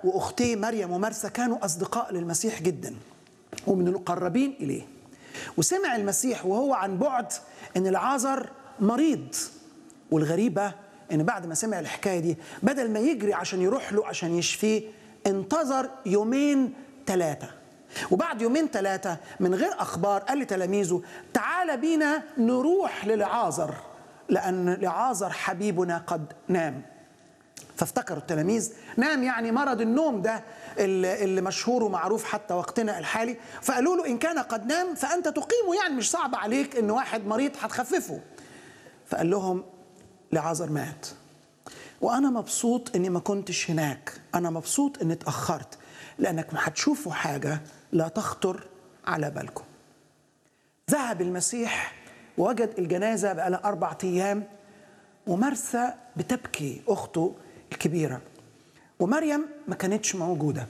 واختيه مريم ومرسى كانوا اصدقاء للمسيح جدا ومن المقربين اليه وسمع المسيح وهو عن بعد ان العازر مريض والغريبه ان بعد ما سمع الحكايه دي بدل ما يجري عشان يروح له عشان يشفيه انتظر يومين ثلاثه وبعد يومين ثلاثه من غير اخبار قال لتلاميذه تعال بينا نروح للعازر لان لعازر حبيبنا قد نام فافتكروا التلاميذ نام يعني مرض النوم ده اللي اللي مشهور ومعروف حتى وقتنا الحالي فقالوا له ان كان قد نام فانت تقيمه يعني مش صعب عليك ان واحد مريض هتخففه فقال لهم لعازر مات وانا مبسوط اني ما كنتش هناك انا مبسوط اني اتاخرت لانك ما هتشوفوا حاجه لا تخطر على بالكم ذهب المسيح ووجد الجنازه بقى اربع ايام ومرثى بتبكي اخته الكبيره ومريم ما كانتش موجوده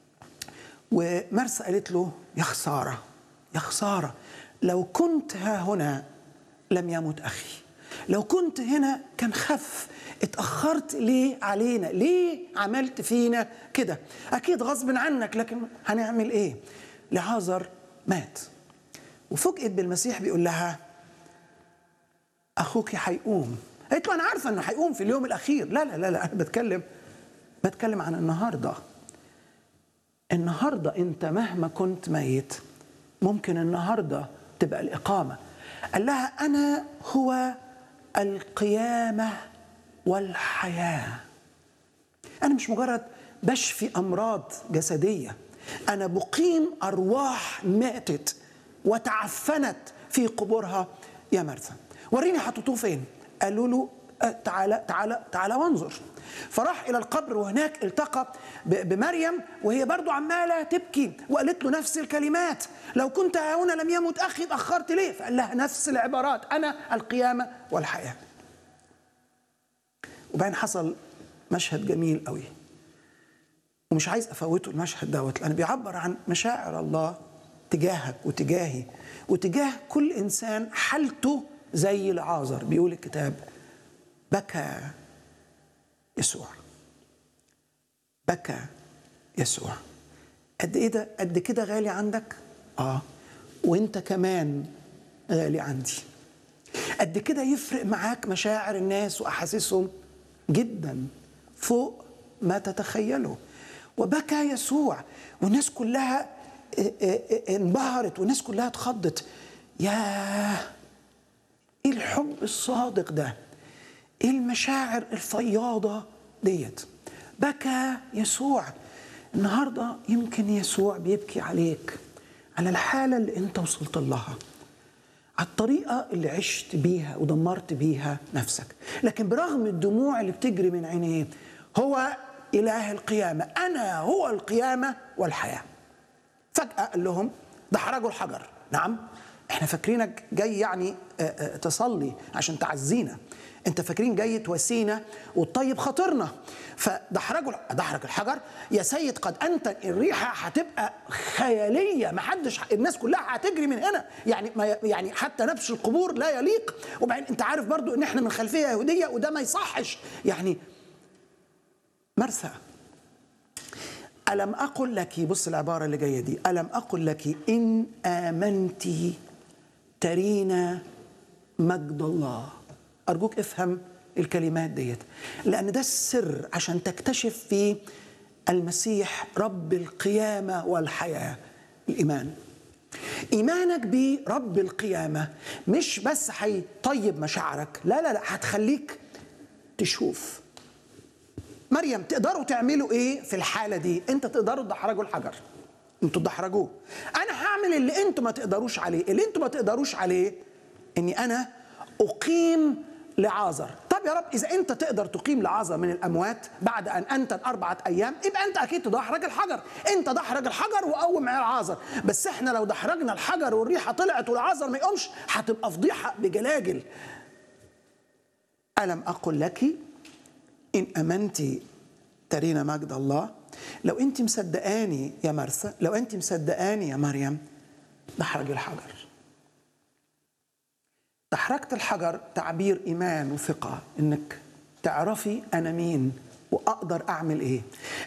ومرثى قالت له يا خساره يا خساره لو كنت ها هنا لم يمت اخي لو كنت هنا كان خف اتاخرت ليه علينا ليه عملت فينا كده اكيد غصب عنك لكن هنعمل ايه لعازر مات وفوجئت بالمسيح بيقول لها اخوك هيقوم قالت له انا عارفه انه هيقوم في اليوم الاخير لا لا لا لا انا بتكلم بتكلم عن النهارده النهارده انت مهما كنت ميت ممكن النهارده تبقى الاقامه قال لها انا هو القيامه والحياه انا مش مجرد بشفي امراض جسديه انا بقيم ارواح ماتت وتعفنت في قبورها يا مرثا وريني حطيتوه فين قالوا له أه تعالى تعالى تعالى وانظر فراح الى القبر وهناك التقى بمريم وهي برضو عماله تبكي وقالت له نفس الكلمات لو كنت هنا لم يمت اخي اتاخرت ليه فقال لها نفس العبارات انا القيامه والحياه وبعدين حصل مشهد جميل قوي ومش عايز افوته المشهد دوت لانه بيعبر عن مشاعر الله تجاهك وتجاهي وتجاه كل انسان حالته زي العازر بيقول الكتاب بكى يسوع بكى يسوع قد ايه ده قد كده غالي عندك اه وانت كمان غالي عندي قد كده يفرق معاك مشاعر الناس واحاسيسهم جدا فوق ما تتخيله وبكى يسوع والناس كلها انبهرت والناس كلها اتخضت ياه ايه الحب الصادق ده ايه المشاعر الفياضه ديت بكى يسوع النهارده يمكن يسوع بيبكي عليك على الحاله اللي انت وصلت لها على الطريقه اللي عشت بيها ودمرت بيها نفسك لكن برغم الدموع اللي بتجري من عينيه هو اله القيامه انا هو القيامه والحياه فجاه قال لهم دحرجوا الحجر نعم احنا فاكرينك جاي يعني تصلي عشان تعزينا انت فاكرين جاي تواسينا وتطيب خاطرنا فدحرجوا دحرج الحجر يا سيد قد انت الريحه هتبقى خياليه ما حدش الناس كلها هتجري من هنا يعني ما يعني حتى نبش القبور لا يليق وبعدين انت عارف برضو ان احنا من خلفيه يهوديه وده ما يصحش يعني مرثى ألم أقل لك بص العبارة اللي جاية دي ألم أقل لك إن آمنت ترين مجد الله أرجوك افهم الكلمات ديت لأن ده السر عشان تكتشف في المسيح رب القيامة والحياة الإيمان إيمانك برب القيامة مش بس هيطيب مشاعرك لا لا لا هتخليك تشوف مريم تقدروا تعملوا ايه في الحاله دي انت تقدروا تدحرجوا الحجر انتوا تدحرجوه انا هعمل اللي انتوا ما تقدروش عليه اللي انتوا ما تقدروش عليه اني انا اقيم لعازر طب يا رب اذا انت تقدر تقيم لعازر من الاموات بعد ان انت اربعه ايام يبقى انت اكيد تدحرج الحجر انت دحرج الحجر وقوم العازر بس احنا لو دحرجنا الحجر والريحه طلعت والعازر ما يقومش هتبقى فضيحه بجلاجل الم اقل لك إن أمنت ترين مجد الله لو أنت مصدقاني يا مرثى لو أنت مصدقاني يا مريم دحرج الحجر دحرجت الحجر تعبير إيمان وثقة إنك تعرفي أنا مين وأقدر أعمل إيه